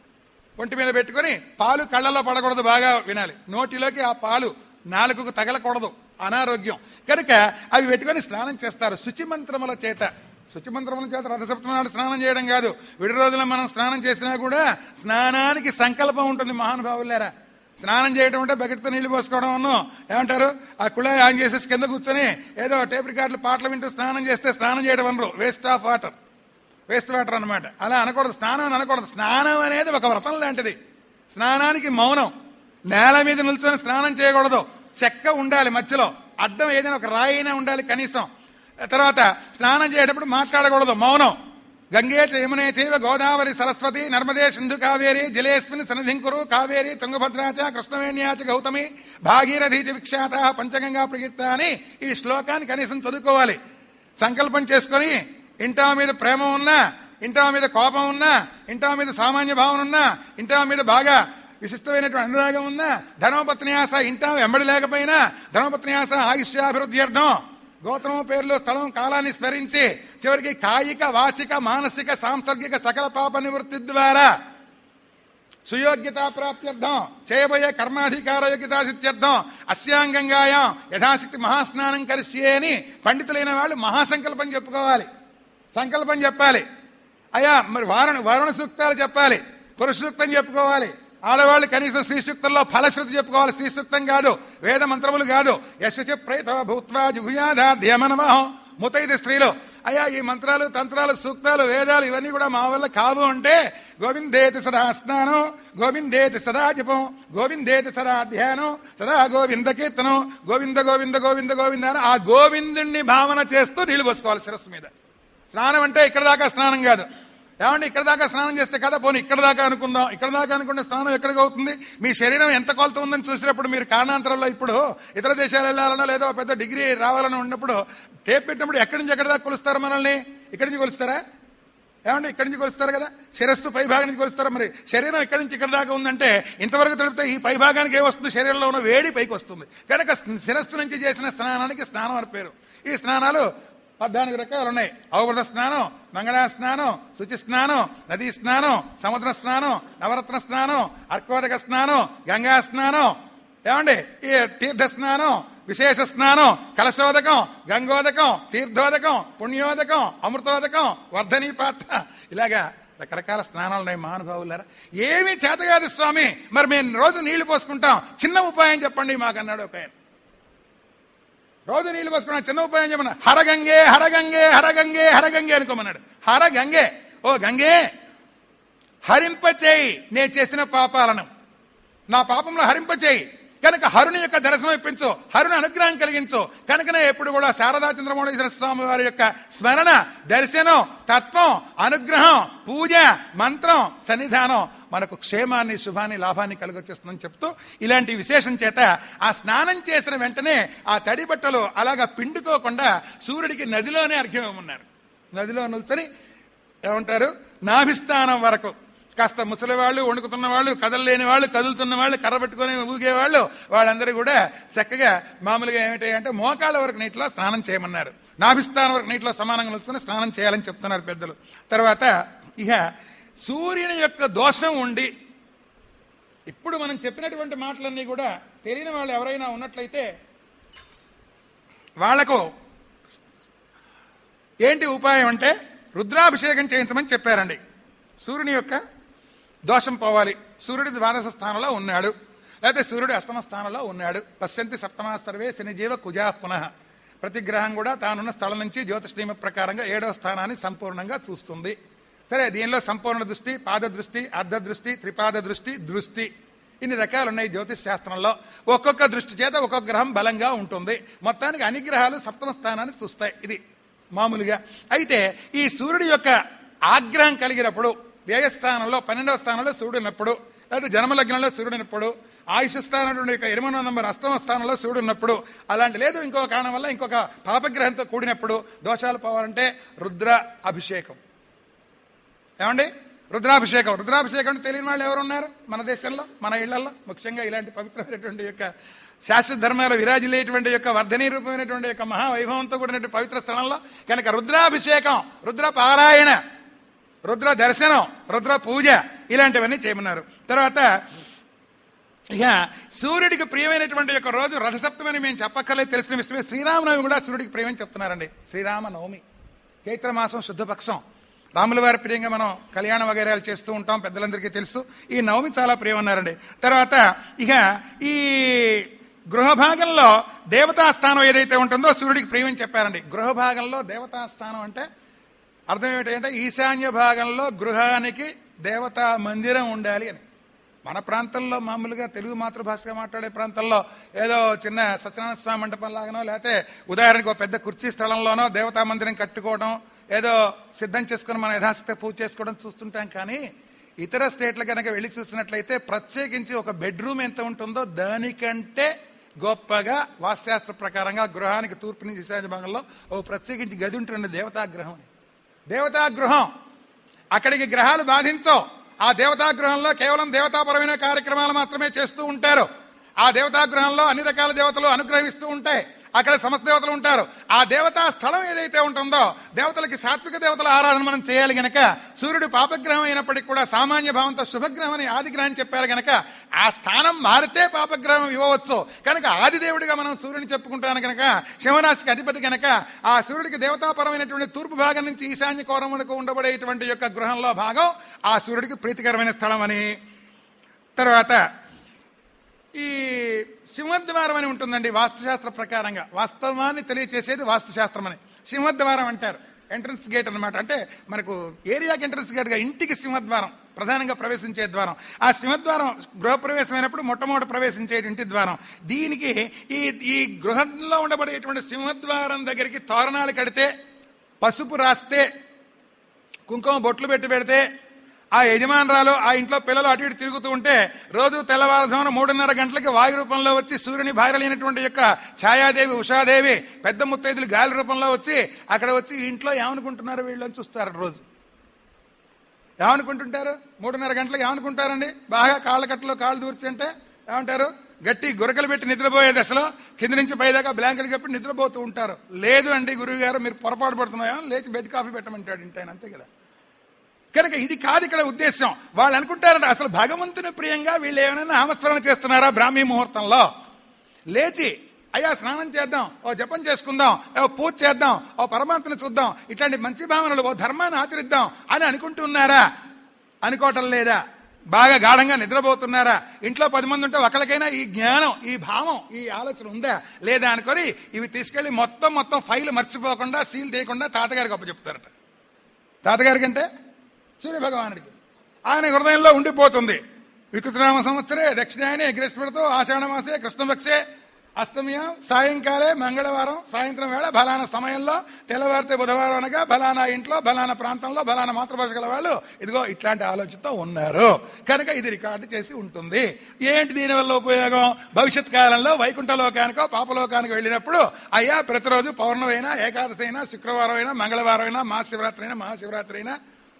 ఒంటి మీద పెట్టుకొని పాలు కళ్ళలో పడకూడదు బాగా వినాలి నోటిలోకి ఆ పాలు నాలుగుకు తగలకూడదు అనారోగ్యం కనుక అవి పెట్టుకొని స్నానం చేస్తారు శుచి మంత్రముల చేత శుచి మంత్రముల చేత రథసప్తమి నాడు స్నానం చేయడం కాదు విడి రోజున మనం స్నానం చేసినా కూడా స్నానానికి సంకల్పం ఉంటుంది మహానుభావులారా స్నానం చేయడం అంటే బకెట్తో నీళ్లు పోసుకోవడం అన్నో ఏమంటారు ఆ కుళాయి ఆన్ చేసేసి కింద కూర్చొని ఏదో టేప్ రికార్డులు పాటలు వింటూ స్నానం చేస్తే స్నానం చేయడం అనరు waste of water waste water అనమాట అలా అనకూడదు స్నానం అని అనకూడదు స్నానం అనేది ఒక వ్రతం లాంటిది స్నానానికి మౌనం నేల మీద నిల్చొని స్నానం చేయకూడదు చెక్క ఉండాలి మధ్యలో అడ్డం ఏదైనా ఒక రాయి అయినా ఉండాలి కనీసం తర్వాత స్నానం చేసేటప్పుడు మాట్లాడకూడదు మౌనం గంగే చ యమునే చైవ గోదావరి సరస్వతి నర్మదే సింధు కావేరి జలేస్మిన్ సన్నిధింకురు కావేరి తుంగభద్రాచ కృష్ణవేణ్యాచ గౌతమి భాగీరథి చ విఖ్యాత పంచగంగా ప్రకీర్త అని ఈ శ్లోకాన్ని కనీసం చదువుకోవాలి సంకల్పం చేసుకొని ఇంటా మీద ప్రేమ ఉన్నా ఇంటా మీద కోపం ఉన్నా ఇంటా మీద సామాన్య భావన ఉన్నా ఇంటా మీద బాగా విశిష్టమైనటువంటి అనురాగం ఉన్నా ధర్మపత్న్యాస ఇంటా వెంబడి లేకపోయినా ధర్మపత్న్యాస ఆయుష్యాభివృద్ధి అర్థం గోత్రము పేర్లు స్థలం కాలాన్ని స్మరించి చివరికి కాయిక వాచిక మానసిక సాంసర్గిక సకల పాప నివృత్తి ద్వారా సుయోగ్యత ప్రాప్త్యర్థం చేయబోయే కర్మాధికార యోగ్యతా సిద్ధ్యర్థం అస్యాంగంగాయం యథాశక్తి మహాస్నానం కరిష్యే అని పండితులైన వాళ్ళు మహాసంకల్పం చెప్పుకోవాలి సంకల్పం చెప్పాలి అయ్యా మరి వారణ వరుణ సూక్తాలు చెప్పాలి పురుష సూక్తం చెప్పుకోవాలి ఆడవాళ్ళు కనీసం శ్రీ సూక్తంలో ఫలశ్రుతి చెప్పుకోవాలి శ్రీ సూక్తం కాదు వేద మంత్రములు కాదు యశ ప్రేత భూత్వా జుహుయాధాధ్యమనమహం ముతైది స్త్రీలు అయ్యా ఈ మంత్రాలు తంత్రాలు సూక్తాలు వేదాలు ఇవన్నీ కూడా మా వల్ల కావు అంటే గోవిందేతి సదా స్నానం గోవిందేతి సదా జపం గోవిందేతి సదా ధ్యానం సదా గోవింద కీర్తనం గోవింద గోవింద గోవింద గోవింద అని ఆ గోవిందుణ్ణి భావన చేస్తూ నీళ్లు పోసుకోవాలి శిరస్సు మీద స్నానం అంటే ఇక్కడ దాకా స్నానం కాదు ఏమండి ఇక్కడ దాకా స్నానం చేస్తే కదా పోనీ ఇక్కడ దాకా అనుకుందాం ఇక్కడ దాకా అనుకుంటే స్నానం ఎక్కడికి అవుతుంది మీ శరీరం ఎంత కొలత ఉందని చూసినప్పుడు మీరు కారణాంతరంలో ఇప్పుడు ఇతర దేశాలు వెళ్ళాలనో లేదో పెద్ద డిగ్రీ రావాలని ఉన్నప్పుడు టేప్ పెట్టినప్పుడు ఎక్కడి నుంచి ఎక్కడి దాకా కొలుస్తారు మనల్ని ఇక్కడి నుంచి కొలుస్తారా ఏమండి ఇక్కడి నుంచి కొలుస్తారు కదా శిరస్సు పై భాగం నుంచి కొలుస్తారా మరి శరీరం ఇక్కడి నుంచి ఇక్కడ దాకా ఉందంటే ఇంతవరకు తడిపితే ఈ పై భాగానికి ఏమొస్తుంది శరీరంలో ఉన్న వేడి పైకి వస్తుంది కనుక శిరస్సు నుంచి చేసిన స్నానానికి స్నానం అని పేరు ఈ స్నానాలు పద్నాలుగు రకాలు ఉన్నాయి అవబృత స్నానం మంగళా స్నానం శుచి స్నానం నదీ స్నానం సముద్ర స్నానం నవరత్న స్నానం అర్కోదక స్నానం గంగా స్నానం ఏమండి ఈ తీర్థ స్నానం విశేష స్నానం కలశోదకం గంగోదకం తీర్థోదకం పుణ్యోదకం అమృతోదకం వర్ధనీ పాత్ర ఇలాగా రకరకాల స్నానాలు ఉన్నాయి మహానుభావులారా ఏమీ చేత కాదు స్వామి మరి మేము రోజు నీళ్లు పోసుకుంటాం చిన్న ఉపాయం చెప్పండి మాకన్నాడు ఒక ఆయన రోజు నీళ్లు పోసుకున్నాడు చిన్న ఉపాయం చెప్పమన్నా హరగంగే హరగంగే హరగంగే హరగంగే అనుకోమన్నాడు హరగంగే ఓ గంగే హరింపచేయి నేను చేసిన పాపాలను నా పాపంలో హరింపచేయి కనుక హరుని యొక్క దర్శనం ఇప్పించు హరుని అనుగ్రహం కలిగించు కనుకనే ఎప్పుడు కూడా శారదా చంద్రమౌళీశ్వర స్వామి వారి యొక్క స్మరణ దర్శనం తత్వం అనుగ్రహం పూజ మంత్రం సన్నిధానం మనకు క్షేమాన్ని శుభాన్ని లాభాన్ని కలుగొచ్చేస్తుందని చెప్తూ ఇలాంటి విశేషం చేత ఆ స్నానం చేసిన వెంటనే ఆ తడి బట్టలు అలాగా పిండుకోకుండా సూర్యుడికి నదిలోనే అర్ఘ్యం ఇవ్వమన్నారు నదిలో నిల్చొని ఏమంటారు నాభిస్థానం వరకు కాస్త ముసలి వాళ్ళు వణుకుతున్న వాళ్ళు కదలలేని వాళ్ళు కదులుతున్న వాళ్ళు కర్ర పెట్టుకుని ఊగేవాళ్ళు వాళ్ళందరూ కూడా చక్కగా మామూలుగా ఏమిటి అంటే మోకాళ్ళ వరకు నీటిలో స్నానం చేయమన్నారు నాభిస్థానం వరకు నీటిలో సమానంగా నిల్చుని స్నానం చేయాలని చెప్తున్నారు పెద్దలు తర్వాత ఇక సూర్యుని యొక్క దోషం ఉండి ఇప్పుడు మనం చెప్పినటువంటి మాటలన్నీ కూడా తెలియని వాళ్ళు ఎవరైనా ఉన్నట్లయితే వాళ్లకు ఏంటి ఉపాయం అంటే రుద్రాభిషేకం చేయించమని చెప్పారండి సూర్యుని యొక్క దోషం పోవాలి సూర్యుడి ద్వాదశ స్థానంలో ఉన్నాడు లేకపోతే సూర్యుడు అష్టమ స్థానంలో ఉన్నాడు పశ్యంతి సప్తమా సర్వే శనిజీవ కుజా పునః ప్రతి గ్రహం కూడా తానున్న స్థలం నుంచి జ్యోతిష్ నియమ ప్రకారంగా ఏడవ స్థానాన్ని సంపూర్ణంగా చూస్తుంది సరే దీనిలో సంపూర్ణ దృష్టి పాద దృష్టి అర్ధ దృష్టి త్రిపాద దృష్టి దృష్టి ఇన్ని రకాలు ఉన్నాయి జ్యోతిష్ శాస్త్రంలో ఒక్కొక్క దృష్టి చేత ఒక్కొక్క గ్రహం బలంగా ఉంటుంది మొత్తానికి అన్ని గ్రహాలు సప్తమ స్థానాన్ని చూస్తాయి ఇది మామూలుగా అయితే ఈ సూర్యుడి యొక్క ఆగ్రహం కలిగినప్పుడు వ్యయస్థానంలో పన్నెండవ స్థానంలో సూర్యుడు ఉన్నప్పుడు లేదా జన్మలగ్నంలో సూర్యుడు ఉన్నప్పుడు ఆయుష్ స్థానం యొక్క ఎనిమిదవ నంబర్ అష్టమ స్థానంలో సూర్యుడు ఉన్నప్పుడు అలాంటి లేదు ఇంకొక కారణం వల్ల ఇంకొక పాపగ్రహంతో కూడినప్పుడు దోషాలు పోవాలంటే రుద్ర అభిషేకం ఏమండి రుద్రాభిషేకం రుద్రాభిషేకం అంటే తెలియని వాళ్ళు ఎవరున్నారు మన దేశంలో మన ఇళ్లలో ముఖ్యంగా ఇలాంటి పవిత్రమైనటువంటి యొక్క శాశ్వత ధర్మాలు విరాజిల్లేటువంటి యొక్క వర్ధనీ రూపమైనటువంటి యొక్క మహావైభవంతో కూడినటువంటి పవిత్ర స్థలంలో కనుక రుద్రాభిషేకం రుద్ర పారాయణ రుద్ర దర్శనం రుద్ర పూజ ఇలాంటివన్నీ చేయమన్నారు తర్వాత ఇక సూర్యుడికి ప్రియమైనటువంటి యొక్క రోజు రథసప్తమని మేము చెప్పక్కర్లేదు తెలిసిన విషయమే శ్రీరామనవమి కూడా సూర్యుడికి ప్రియమని చెప్తున్నారండి శ్రీరామ నవమి చైత్రమాసం శుద్ధపక్షం రాముల వారి ప్రియంగా మనం కళ్యాణ వగైరాలు చేస్తూ ఉంటాం పెద్దలందరికీ తెలుసు ఈ నవమి చాలా ప్రియం అన్నారండి తర్వాత ఇక ఈ గృహ భాగంలో దేవతా స్థానం ఏదైతే ఉంటుందో సూర్యుడికి ప్రియమని చెప్పారండి గృహ భాగంలో దేవతా స్థానం అంటే అర్థం ఏమిటంటే ఈశాన్య భాగంలో గృహానికి దేవతా మందిరం ఉండాలి అని మన ప్రాంతంలో మామూలుగా తెలుగు మాతృభాషగా మాట్లాడే ప్రాంతంలో ఏదో చిన్న సత్యనారాయణ స్వామి మండపం లాగానో లేకపోతే ఉదాహరణకు ఒక పెద్ద కుర్చీ స్థలంలోనో దేవతా మందిరం కట్టుకోవడం ఏదో సిద్ధం చేసుకుని మన యథాశక్తి పూజ చేసుకోవడం చూస్తుంటాం కానీ ఇతర స్టేట్లు కనుక వెళ్ళి చూసినట్లయితే ప్రత్యేకించి ఒక బెడ్రూమ్ ఎంత ఉంటుందో దానికంటే గొప్పగా వాస్తుశాస్త్ర ప్రకారంగా గృహానికి తూర్పు నుంచి ఈశాన్య భాగంలో ఓ ప్రత్యేకించి గది ఉంటుంది దేవతాగృహం దేవతాగృహం అక్కడికి గ్రహాలు బాధించవు ఆ దేవతాగృహంలో కేవలం దేవతాపరమైన కార్యక్రమాలు మాత్రమే చేస్తూ ఉంటారు ఆ దేవతాగృహంలో అన్ని రకాల దేవతలు అనుగ్రహిస్తూ ఉంటాయి అక్కడ సమస్త దేవతలు ఉంటారు ఆ దేవతా స్థలం ఏదైతే ఉంటుందో దేవతలకి సాత్విక దేవతల ఆరాధన మనం చేయాలి గనక సూర్యుడు పాపగ్రహం అయినప్పటికీ కూడా సామాన్య భావంతో శుభగ్రహం అని ఆది గ్రహం చెప్పారు గనక ఆ స్థానం మారితే పాపగ్రహం ఇవ్వవచ్చు కనుక ఆది దేవుడిగా మనం సూర్యుని చెప్పుకుంటాను గనక శివరాశికి అధిపతి గనక ఆ సూర్యుడికి దేవతాపరమైనటువంటి తూర్పు భాగం నుంచి ఈశాన్య కోరములకు ఉండబడేటువంటి యొక్క గృహంలో భాగం ఆ సూర్యుడికి ప్రీతికరమైన స్థలం అని తర్వాత ఈ సింహద్వారం అని ఉంటుందండి వాస్తుశాస్త్ర ప్రకారంగా వాస్తవాన్ని తెలియచేసేది వాస్తుశాస్త్రం అని సింహద్వారం అంటారు ఎంట్రన్స్ గేట్ అన్నమాట అంటే మనకు ఏరియాకి ఎంట్రన్స్ గేట్గా ఇంటికి సింహద్వారం ప్రధానంగా ప్రవేశించే ద్వారం ఆ సింహద్వారం గృహప్రవేశమైనప్పుడు మొట్టమొదటి ప్రవేశించే ఇంటి ద్వారం దీనికి ఈ ఈ గృహంలో ఉండబడేటువంటి సింహద్వారం దగ్గరికి తోరణాలు కడితే పసుపు రాస్తే కుంకుమ బొట్లు పెట్టి పెడితే ఆ యజమానురాలు ఆ ఇంట్లో పిల్లలు అటు ఇటు తిరుగుతూ ఉంటే రోజు తెల్లవారుజామున మూడున్నర గంటలకి వాయు రూపంలో వచ్చి సూర్యుని భార్యలైనటువంటి యొక్క ఛాయాదేవి ఉషాదేవి పెద్ద ముత్తైదులు గాలి రూపంలో వచ్చి అక్కడ వచ్చి ఈ ఇంట్లో ఏమనుకుంటున్నారు వీళ్ళని చూస్తారు రోజు ఏమనుకుంటుంటారు మూడున్నర గంటలకు ఏమనుకుంటారండి బాగా కాళ్ళ కట్టలో కాళ్ళు దూర్చి అంటే ఏమంటారు గట్టి గురకలు పెట్టి నిద్రపోయే దశలో కింద నుంచి పైదాకా బ్లాంకెట్ కప్పి నిద్రపోతూ ఉంటారు లేదు అండి గురువు గారు మీరు పొరపాటు పడుతున్నాయా లేచి బెడ్ కాఫీ పెట్టమంటాడు ఇంటాయన అంతే కదా కనుక ఇది కాదు ఇక్కడ ఉద్దేశం వాళ్ళు అనుకుంటారంట అసలు భగవంతుని ప్రియంగా వీళ్ళు ఏమైనా నామస్మరణ చేస్తున్నారా బ్రాహ్మీ ముహూర్తంలో లేచి అయ్యా స్నానం చేద్దాం ఓ జపం చేసుకుందాం ఓ పూజ చేద్దాం ఓ పరమాత్మని చూద్దాం ఇట్లాంటి మంచి భావనలు ఓ ధర్మాన్ని ఆచరిద్దాం అని అనుకుంటున్నారా అనుకోవటం లేదా బాగా గాఢంగా నిద్రపోతున్నారా ఇంట్లో పది మంది ఉంటే ఒకరికైనా ఈ జ్ఞానం ఈ భావం ఈ ఆలోచన ఉందా లేదా అనుకొని ఇవి తీసుకెళ్లి మొత్తం మొత్తం ఫైల్ మర్చిపోకుండా సీల్ తీయకుండా తాతగారికి అప్పచెప్తారట తాతగారికి అంటే సూర్య భగవానుడికి ఆయన హృదయంలో ఉండిపోతుంది వికృతనామ సంవత్సరే దక్షిణాయనే గ్రీష్మతో ఆషాఢమాసే కృష్ణపక్షే అష్టమియం సాయంకాలే మంగళవారం సాయంత్రం వేళ బలానా సమయంలో తెల్లవారితే బుధవారం అనగా బలానా ఇంట్లో బలానా ప్రాంతంలో బలానా మాతృభాష గల వాళ్ళు ఇదిగో ఇట్లాంటి ఆలోచనతో ఉన్నారు కనుక ఇది రికార్డు చేసి ఉంటుంది ఏంటి దీనివల్ల ఉపయోగం భవిష్యత్ కాలంలో వైకుంఠ లోకానికో పాపలోకానికి వెళ్ళినప్పుడు అయ్యా ప్రతిరోజు పౌర్ణమి అయినా ఏకాదశి అయినా శుక్రవారం అయినా మంగళవారం అయినా మహాశివరాత్రి అయినా మహాశివరాత్రి అయినా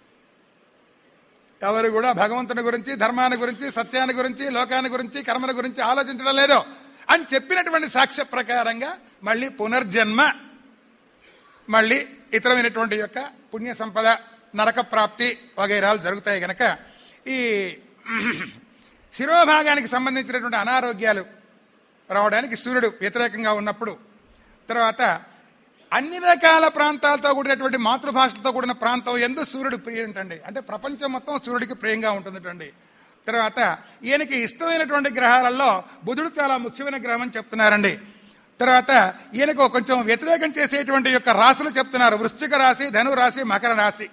ఎవరు కూడా భగవంతుని గురించి ధర్మాన్ని గురించి సత్యాన్ని గురించి లోకాన్ని గురించి కర్మల గురించి ఆలోచించడం లేదు అని చెప్పినటువంటి సాక్ష్య ప్రకారంగా మళ్ళీ పునర్జన్మ మళ్ళీ ఇతరమైనటువంటి యొక్క పుణ్య సంపద నరక ప్రాప్తి వగైరాలు జరుగుతాయి గనక ఈ శిరోభాగానికి సంబంధించినటువంటి అనారోగ్యాలు రావడానికి సూర్యుడు వ్యతిరేకంగా ఉన్నప్పుడు తర్వాత అన్ని రకాల ప్రాంతాలతో కూడినటువంటి మాతృభాషలతో కూడిన ప్రాంతం ఎందు సూర్యుడు ప్రియంటండి అంటే ప్రపంచం మొత్తం సూర్యుడికి ప్రియంగా ఉంటుందిటండి తర్వాత ఈయనకి ఇష్టమైనటువంటి గ్రహాలలో బుధుడు చాలా ముఖ్యమైన గ్రహం అని చెప్తున్నారండి తర్వాత ఈయనకు కొంచెం వ్యతిరేకం చేసేటువంటి యొక్క రాశులు చెప్తున్నారు వృశ్చిక రాశి ధను రాశి మకర రాశి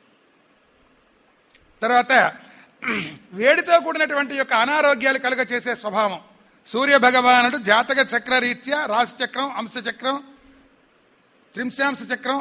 తర్వాత వేడితో కూడినటువంటి యొక్క అనారోగ్యాలు కలుగ చేసే స్వభావం సూర్య భగవానుడు జాతక చక్ర రీత్యా రాశి చక్రం అంశ చక్రం త్రింశాంశ చక్రం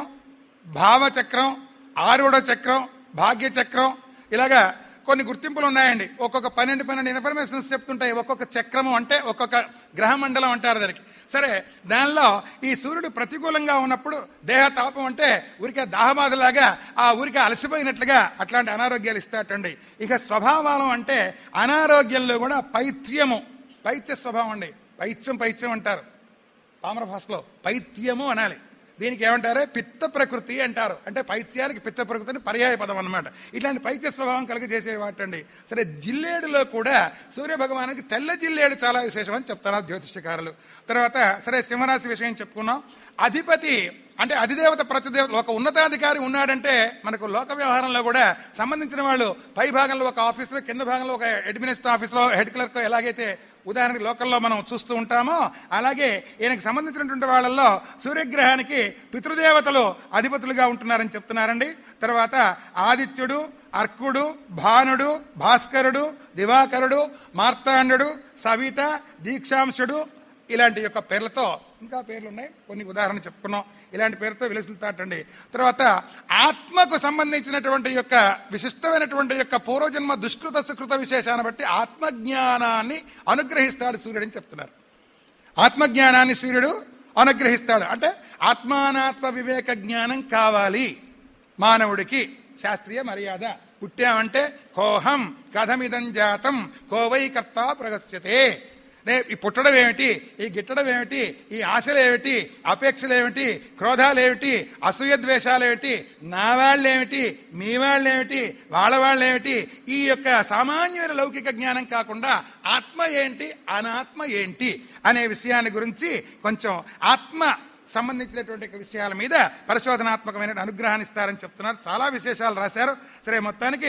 భావచక్రం ఆరుడ చక్రం భాగ్య చక్రం ఇలాగా కొన్ని గుర్తింపులు ఉన్నాయండి ఒక్కొక్క పన్నెండు పన్నెండు ఇన్ఫర్మేషన్స్ చెప్తుంటాయి ఒక్కొక్క చక్రము అంటే ఒక్కొక్క గ్రహ మండలం అంటారు దానికి సరే దానిలో ఈ సూర్యుడు ప్రతికూలంగా ఉన్నప్పుడు దేహ తాపం అంటే ఊరికే దాహబాధలాగా ఆ ఊరికే అలసిపోయినట్లుగా అట్లాంటి అనారోగ్యాలు ఇస్తాటండి ఇక స్వభావాలం అంటే అనారోగ్యంలో కూడా పైత్యము పైత్య స్వభావం అండి పైత్యం పైత్యం అంటారు పామర భాషలో పైత్యము అనాలి దీనికి ఏమంటారు పిత్త ప్రకృతి అంటారు అంటే పైత్యానికి పిత్త ప్రకృతిని పర్యాయ పదం అన్నమాట ఇట్లాంటి పైత్య స్వభావం కలిగజేసే వాటండి సరే జిల్లేడులో కూడా సూర్య భగవానికి తెల్ల జిల్లేడు చాలా విశేషం అని చెప్తున్నారు జ్యోతిష్యకారులు తర్వాత సరే సింహరాశి విషయం చెప్పుకున్నాం అధిపతి అంటే అధిదేవత ప్రతిదేవత ఒక ఉన్నతాధికారి ఉన్నాడంటే మనకు లోక వ్యవహారంలో కూడా సంబంధించిన వాళ్ళు పై భాగంలో ఒక ఆఫీసులో కింద భాగంలో ఒక అడ్మినిస్ట్రేటివ్ ఆఫీసులో హెడ్ క్లర్క్ ఎలాగైతే ఉదాహరణకి లోకల్లో మనం చూస్తూ ఉంటామో అలాగే ఈయనకు సంబంధించినటువంటి వాళ్ళల్లో సూర్యగ్రహానికి పితృదేవతలు అధిపతులుగా ఉంటున్నారని చెప్తున్నారండి తర్వాత ఆదిత్యుడు అర్కుడు భానుడు భాస్కరుడు దివాకరుడు మార్తాండుడు సవిత దీక్షాంశుడు ఇలాంటి యొక్క పేర్లతో ఇంకా పేర్లు ఉన్నాయి కొన్ని ఉదాహరణ చెప్పుకున్నాం ఇలాంటి పేరుతో విలసిల్తాటండి తర్వాత ఆత్మకు సంబంధించినటువంటి యొక్క విశిష్టమైనటువంటి యొక్క పూర్వజన్మ దుష్కృత సుకృత విశేషాన్ని బట్టి ఆత్మజ్ఞానాన్ని అనుగ్రహిస్తాడు సూర్యుడని చెప్తున్నారు ఆత్మజ్ఞానాన్ని సూర్యుడు అనుగ్రహిస్తాడు అంటే ఆత్మానాత్మ వివేక జ్ఞానం కావాలి మానవుడికి శాస్త్రీయ మర్యాద పుట్టామంటే కోహం కథమిదం జాతం కోవై కర్త ప్రగస్యతే నే ఈ పుట్టడం ఏమిటి ఈ గిట్టడం ఏమిటి ఈ ఆశలు ఏమిటి అపేక్షలు ఏమిటి క్రోధాలు ఏమిటి అసూయ ద్వేషాలు ఏమిటి నా వాళ్ళేమిటి మీ వాళ్ళేమిటి వాళ్ళ వాళ్ళేమిటి ఈ యొక్క సామాన్యమైన లౌకిక జ్ఞానం కాకుండా ఆత్మ ఏంటి అనాత్మ ఏంటి అనే విషయాన్ని గురించి కొంచెం ఆత్మ సంబంధించినటువంటి విషయాల మీద పరిశోధనాత్మకమైన అనుగ్రహాన్ని ఇస్తారని చెప్తున్నారు చాలా విశేషాలు రాశారు సరే మొత్తానికి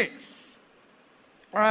ఆ,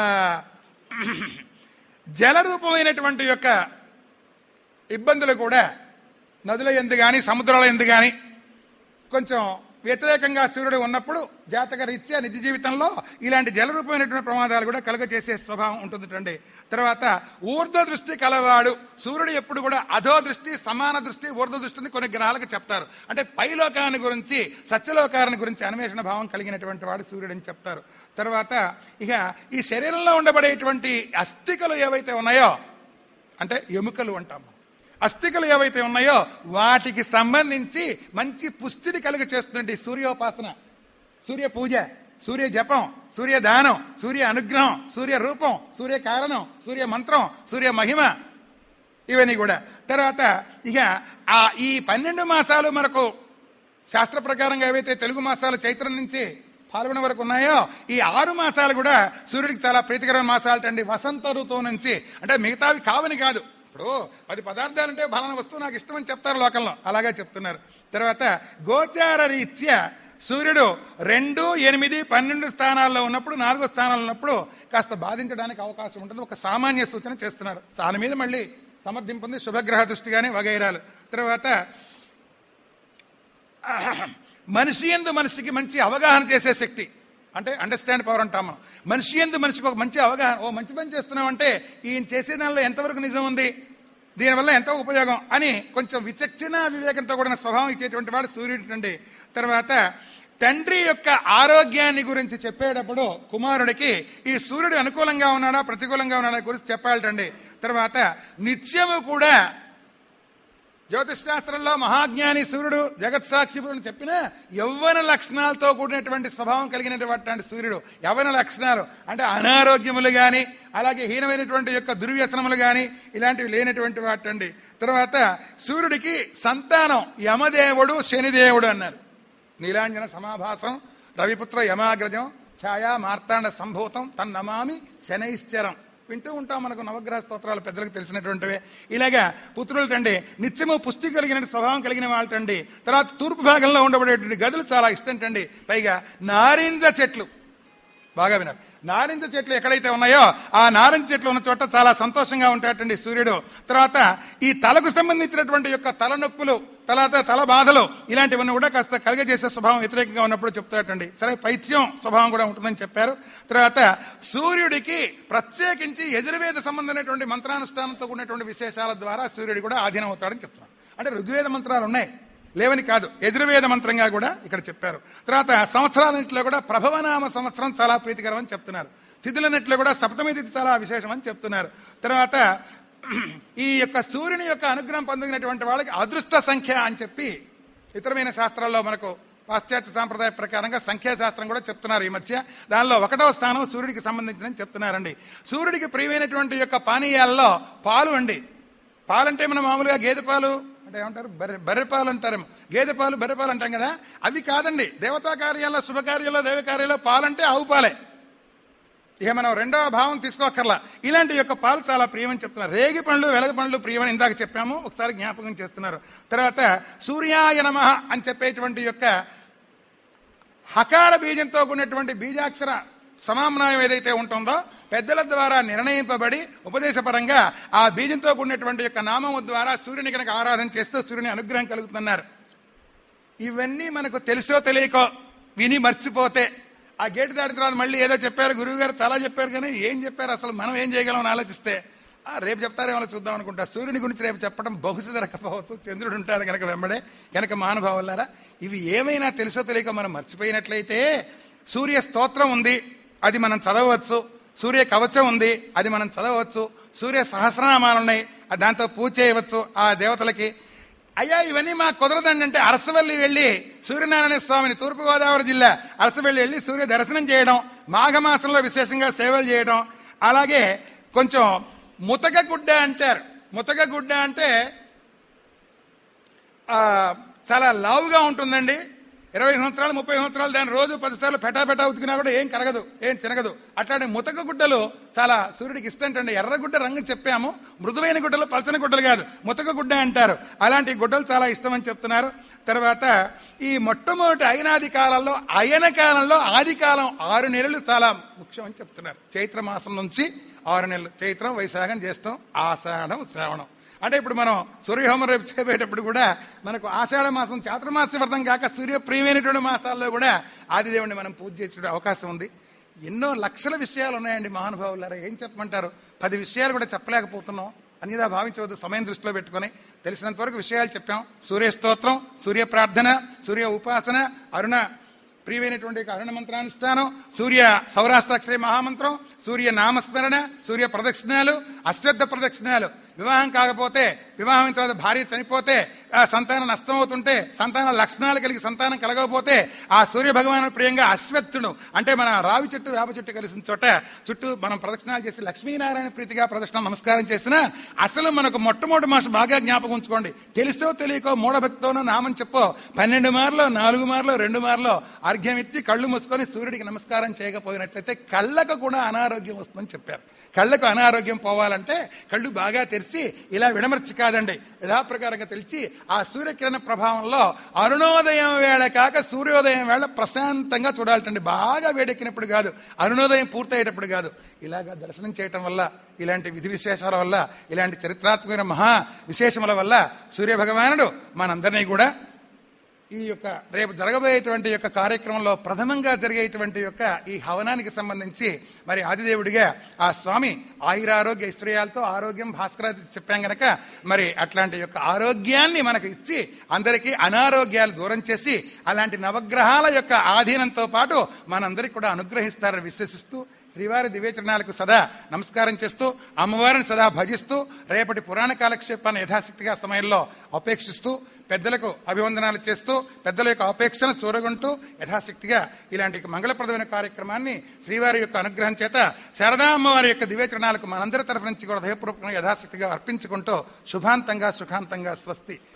జల రూపమైనటువంటి యొక్క ఇబ్బందులు కూడా నదుల ఎందు కానీ సముద్రాల ఎందు కానీ కొంచెం వ్యతిరేకంగా సూర్యుడు ఉన్నప్పుడు జాతక రీత్యా నిజ జీవితంలో ఇలాంటి జలరూపమైనటువంటి ప్రమాదాలు కూడా కలుగజేసే స్వభావం ఉంటుందండి తర్వాత ఊర్ధ్వ దృష్టి కలవాడు సూర్యుడు ఎప్పుడు కూడా అధో దృష్టి సమాన దృష్టి ఊర్ధ్వ దృష్టిని కొన్ని గ్రహాలకు చెప్తారు అంటే పైలోకాన్ని గురించి సత్యలోకాన్ని గురించి అన్వేషణ భావం కలిగినటువంటి వాడు సూర్యుడు అని చెప్తారు తర్వాత ఇక ఈ శరీరంలో ఉండబడేటువంటి అస్థికలు ఏవైతే ఉన్నాయో అంటే ఎముకలు అంటాము అస్థికలు ఏవైతే ఉన్నాయో వాటికి సంబంధించి మంచి పుష్టిని కలిగ చేస్తుంది సూర్యోపాసన సూర్య పూజ సూర్య జపం సూర్య దానం సూర్య అనుగ్రహం సూర్య రూపం సూర్య కారణం సూర్య మంత్రం సూర్య మహిమ ఇవన్నీ కూడా తర్వాత ఇక ఆ ఈ పన్నెండు మాసాలు మనకు శాస్త్ర ప్రకారంగా ఏవైతే తెలుగు మాసాలు చైత్రం నుంచి పాల్గొన వరకు ఉన్నాయో ఈ ఆరు మాసాలు కూడా సూర్యుడికి చాలా ప్రీతికరమైన మాసాలు అండి వసంత ఋతువు నుంచి అంటే మిగతావి కావని కాదు ఇప్పుడు పది పదార్థాలు అంటే ఫలానా వస్తువు నాకు ఇష్టమని చెప్తారు లోకంలో అలాగే చెప్తున్నారు తర్వాత గోచార రీత్యా సూర్యుడు రెండు ఎనిమిది పన్నెండు స్థానాల్లో ఉన్నప్పుడు నాలుగో స్థానాల్లో ఉన్నప్పుడు కాస్త బాధించడానికి అవకాశం ఉంటుంది ఒక సామాన్య సూచన చేస్తున్నారు దాని మీద మళ్ళీ సమర్థింపుంది శుభగ్రహ దృష్టి కానీ వగైరాలు తర్వాత మనిషి ఎందు మనిషికి మంచి అవగాహన చేసే శక్తి అంటే అండర్స్టాండ్ పవర్ అంటాం మనం మనిషి ఎందు మనిషికి ఒక మంచి అవగాహన ఓ మంచి పని చేస్తున్నాం అంటే ఈయన చేసే దానిలో ఎంతవరకు నిజం ఉంది దీనివల్ల ఎంతో ఉపయోగం అని కొంచెం విచక్షణ వివేకంతో కూడిన స్వభావం ఇచ్చేటువంటి వాడు సూర్యుడు అండి తర్వాత తండ్రి యొక్క ఆరోగ్యాన్ని గురించి చెప్పేటప్పుడు కుమారుడికి ఈ సూర్యుడు అనుకూలంగా ఉన్నాడా ప్రతికూలంగా ఉన్నాడా గురించి చెప్పాలటండి తర్వాత నిత్యము కూడా జ్యోతిష్ శాస్త్రంలో మహాజ్ఞాని సూర్యుడు జగత్సాక్షి అని చెప్పిన యవ్వన లక్షణాలతో కూడినటువంటి స్వభావం కలిగినటువంటి సూర్యుడు యవ్వన లక్షణాలు అంటే అనారోగ్యములు గాని అలాగే హీనమైనటువంటి యొక్క దుర్వ్యసనములు గాని ఇలాంటివి లేనటువంటి వాటండి తర్వాత సూర్యుడికి సంతానం యమదేవుడు శనిదేవుడు అన్నారు నీలాంజన సమాభాసం రవిపుత్ర యమాగ్రజం ఛాయా మార్తాండ సంభూతం తన్నమామి శనైశ్చరం వింటూ ఉంటాం మనకు నవగ్రహ స్తోత్రాలు పెద్దలకు తెలిసినటువంటివే ఇలాగా పుత్రులు తండి నిత్యము పుష్టి కలిగిన స్వభావం కలిగిన వాళ్ళటండి తర్వాత తూర్పు భాగంలో ఉండబడేటువంటి గదులు చాలా ఇష్టం టండి పైగా నారింజ చెట్లు బాగా వినాలి నారింజ చెట్లు ఎక్కడైతే ఉన్నాయో ఆ నారింజ చెట్లు ఉన్న చోట చాలా సంతోషంగా ఉంటాయటండి సూర్యుడు తర్వాత ఈ తలకు సంబంధించినటువంటి యొక్క తలనొప్పులు తర్వాత తల బాధలు ఇలాంటివన్నీ కూడా కాస్త కలగజేసే స్వభావం వ్యతిరేకంగా ఉన్నప్పుడు చెప్తారటండి సరే పైత్యం స్వభావం కూడా ఉంటుందని చెప్పారు తర్వాత సూర్యుడికి ప్రత్యేకించి యజుర్వేద సంబంధమైనటువంటి మంత్రానుష్ఠానంతో కూడినటువంటి విశేషాల ద్వారా సూర్యుడు కూడా ఆధీనం అవుతాడని చెప్తున్నాను అంటే ఋగ్వేద మంత్రాలు ఉన్నాయి లేవని కాదు ఎదురువేద మంత్రంగా కూడా ఇక్కడ చెప్పారు తర్వాత సంవత్సరాలన్నింటిలో కూడా ప్రభవనామ సంవత్సరం చాలా ప్రీతికరం అని చెప్తున్నారు తిథులన్నింటిలో కూడా సప్తమి తిథి చాలా విశేషం అని చెప్తున్నారు తర్వాత ఈ యొక్క సూర్యుని యొక్క అనుగ్రహం పొందినటువంటి వాళ్ళకి అదృష్ట సంఖ్య అని చెప్పి ఇతరమైన శాస్త్రాల్లో మనకు పాశ్చాత్య సాంప్రదాయ ప్రకారంగా సంఖ్యాశాస్త్రం కూడా చెప్తున్నారు ఈ మధ్య దానిలో ఒకటవ స్థానం సూర్యుడికి సంబంధించిన చెప్తున్నారండి సూర్యుడికి ప్రియమైనటువంటి యొక్క పానీయాల్లో పాలు అండి పాలంటే మనం మామూలుగా గేదె పాలు అంటే ఏమంటారు బర్రె బర్రె పాలు అంటారేమో గేదె పాలు బర్రె పాలు అంటాం కదా అవి కాదండి దేవతా కార్యాల్లో శుభకార్యాల్లో దైవ కార్యాల్లో పాలంటే ఆవు పాలే ఇక మనం రెండవ భావం తీసుకోకర్లా ఇలాంటి యొక్క పాలు చాలా ప్రియమని చెప్తున్నారు రేగి పండ్లు వెలగ పండ్లు ప్రియమని ఇందాక చెప్పాము ఒకసారి జ్ఞాపకం చేస్తున్నారు తర్వాత సూర్యాయ నమః అని చెప్పేటువంటి యొక్క హకార బీజంతో కూడినటువంటి బీజాక్షర సమామ్నాయం ఏదైతే ఉంటుందో పెద్దల ద్వారా నిర్ణయింపబడి ఉపదేశపరంగా ఆ బీజంతో కూడినటువంటి యొక్క నామము ద్వారా సూర్యుని కనుక ఆరాధన చేస్తూ సూర్యుని అనుగ్రహం కలుగుతున్నారు ఇవన్నీ మనకు తెలుసో తెలియకో విని మర్చిపోతే ఆ గేటు దాటిన తర్వాత మళ్ళీ ఏదో చెప్పారు గురువు గారు చాలా చెప్పారు కానీ ఏం చెప్పారు అసలు మనం ఏం చేయగలం అని ఆలోచిస్తే ఆ, రేపు చెప్తారేమో చూద్దాం అనుకుంటా సూర్యుని గురించి రేపు చెప్పడం బహుశా జరగకపోవచ్చు చంద్రుడు ఉంటాడు కనుక వెంబడే కనుక మహానుభావులారా ఇవి ఏమైనా తెలుసో తెలియక మనం మర్చిపోయినట్లయితే సూర్య స్తోత్రం ఉంది అది మనం చదవవచ్చు సూర్య కవచం ఉంది అది మనం చదవవచ్చు సూర్య సహస్రనామాలు ఉన్నాయి ఆ దాంతో పూజ చేయవచ్చు ఆ దేవతలకి అయ్యా ఇవన్నీ మాకు కుదరదండి అంటే అరసవల్లి వెళ్ళి సూర్యనారాయణ స్వామిని తూర్పుగోదావరి జిల్లా అరసవల్లి వెళ్ళి సూర్య దర్శనం చేయడం మాఘమాసంలో విశేషంగా సేవలు చేయడం అలాగే కొంచెం ముతక గుడ్డ అంటారు ముతక గుడ్డ అంటే ఆ, చాలా లావుగా ఉంటుందండి ఇరవై సంవత్సరాలు ముప్పై సంవత్సరాలు దాని రోజు పదిసార్లు పెటా పెటా ఉతికినా కూడా ఏం కరగదు ఏం చినగదు అట్లాంటి ముతక గుడ్డలు చాలా సూర్యుడికి ఇష్టం అండి ఎర్రగుడ్డ రంగు చెప్పాము మృదువైన గుడ్డలు పలచని గుడ్డలు కాదు ముతక గుడ్డ అంటారు అలాంటి గుడ్డలు చాలా ఇష్టం అని చెప్తున్నారు తర్వాత ఈ మొట్టమొదటి అయినాది కాలంలో అయన కాలంలో ఆది కాలం ఆరు నెలలు చాలా ముఖ్యం అని చెప్తున్నారు చైత్ర మాసం నుంచి ఆరు నెలలు చైత్రం వైశాఖం జ్యేష్టం ఆషాఢం శ్రావణం అంటే ఇప్పుడు మనం సూర్యహోమం రేపు చేయబోయేటప్పుడు కూడా మనకు ఆషాఢ మాసం చాతుర్మాస వ్రతం కాక సూర్య ప్రియమైనటువంటి మాసాల్లో కూడా ఆదిదేవుడిని మనం పూజ చేసే అవకాశం ఉంది ఎన్నో లక్షల విషయాలు ఉన్నాయండి మహానుభావులారా ఏం చెప్పమంటారు పది విషయాలు కూడా చెప్పలేకపోతున్నాం అన్నిదా భావించవద్దు సమయం దృష్టిలో పెట్టుకొని తెలిసినంత వరకు విషయాలు చెప్పాం సూర్య స్తోత్రం సూర్య ప్రార్థన సూర్య ఉపాసన అరుణ ప్రియమైనటువంటి యొక్క అరుణ మంత్రానుష్ఠానం సూర్య సౌరాష్ట్రాక్షరి మహామంత్రం సూర్య నామస్మరణ సూర్య ప్రదక్షిణాలు అశ్రద్ధ ప్రదక్షిణాలు వివాహం కాకపోతే వివాహం తర్వాత భార్య చనిపోతే ఆ సంతానం నష్టం అవుతుంటే సంతాన లక్షణాలు కలిగి సంతానం కలగకపోతే ఆ సూర్య భగవాను ప్రియంగా అశ్వత్థుడు అంటే మన రావి చెట్టు వేప చెట్టు కలిసిన చోట చుట్టూ మనం ప్రదక్షిణాలు చేసి లక్ష్మీనారాయణ ప్రీతిగా ప్రదక్షిణ నమస్కారం చేసిన అసలు మనకు మొట్టమొదటి మాసం బాగా జ్ఞాపకం ఉంచుకోండి తెలిసో తెలియకో మూఢభక్తితోనో నామని చెప్పో పన్నెండు మార్లో నాలుగు మార్లో రెండు మార్లో అర్ఘ్యం ఇచ్చి కళ్ళు మూసుకొని సూర్యుడికి నమస్కారం చేయకపోయినట్లయితే కళ్ళకు కూడా అనారోగ్యం వస్తుందని చెప్పారు కళ్ళకు అనారోగ్యం పోవాలంటే కళ్ళు బాగా తెరిచి ఇలా విడమర్చి కాదండి యథాప్రకారంగా తెలిసి ఆ సూర్యకిరణ ప్రభావంలో అరుణోదయం వేళ కాక సూర్యోదయం వేళ ప్రశాంతంగా చూడాలటండి బాగా వేడెక్కినప్పుడు కాదు అరుణోదయం పూర్తయ్యేటప్పుడు కాదు ఇలాగా దర్శనం చేయటం వల్ల ఇలాంటి విధి విశేషాల వల్ల ఇలాంటి చరిత్రాత్మకమైన మహా విశేషముల వల్ల సూర్య భగవానుడు మనందరినీ కూడా ఈ యొక్క రేపు జరగబోయేటువంటి యొక్క కార్యక్రమంలో ప్రథమంగా జరిగేటువంటి యొక్క ఈ హవనానికి సంబంధించి మరి ఆదిదేవుడిగా ఆ స్వామి ఆయురారోగ్య ఐశ్వర్యాలతో ఆరోగ్యం భాస్కరాది చెప్పాం గనక మరి అట్లాంటి యొక్క ఆరోగ్యాన్ని మనకు ఇచ్చి అందరికీ అనారోగ్యాలు దూరం చేసి అలాంటి నవగ్రహాల యొక్క ఆధీనంతో పాటు మనందరికి కూడా అనుగ్రహిస్తారని విశ్వసిస్తూ శ్రీవారి దివ్యచరణాలకు సదా నమస్కారం చేస్తూ అమ్మవారిని సదా భజిస్తూ రేపటి పురాణ కాలక్షేపాన్ని యథాశక్తిగా సమయంలో అపేక్షిస్తూ పెద్దలకు అభివందనాలు చేస్తూ పెద్దల యొక్క అపేక్షను చూరగొంటూ యథాశక్తిగా ఇలాంటి మంగళప్రదమైన కార్యక్రమాన్ని శ్రీవారి యొక్క అనుగ్రహం చేత శారదా అమ్మవారి యొక్క దివ్యచరణాలకు మనందరి తరఫు నుంచి కూడా హృదయపూర్వకంగా యథాశక్తిగా అర్పించుకుంటూ శుభాంతంగా సుఖాంతంగా స్వస్తి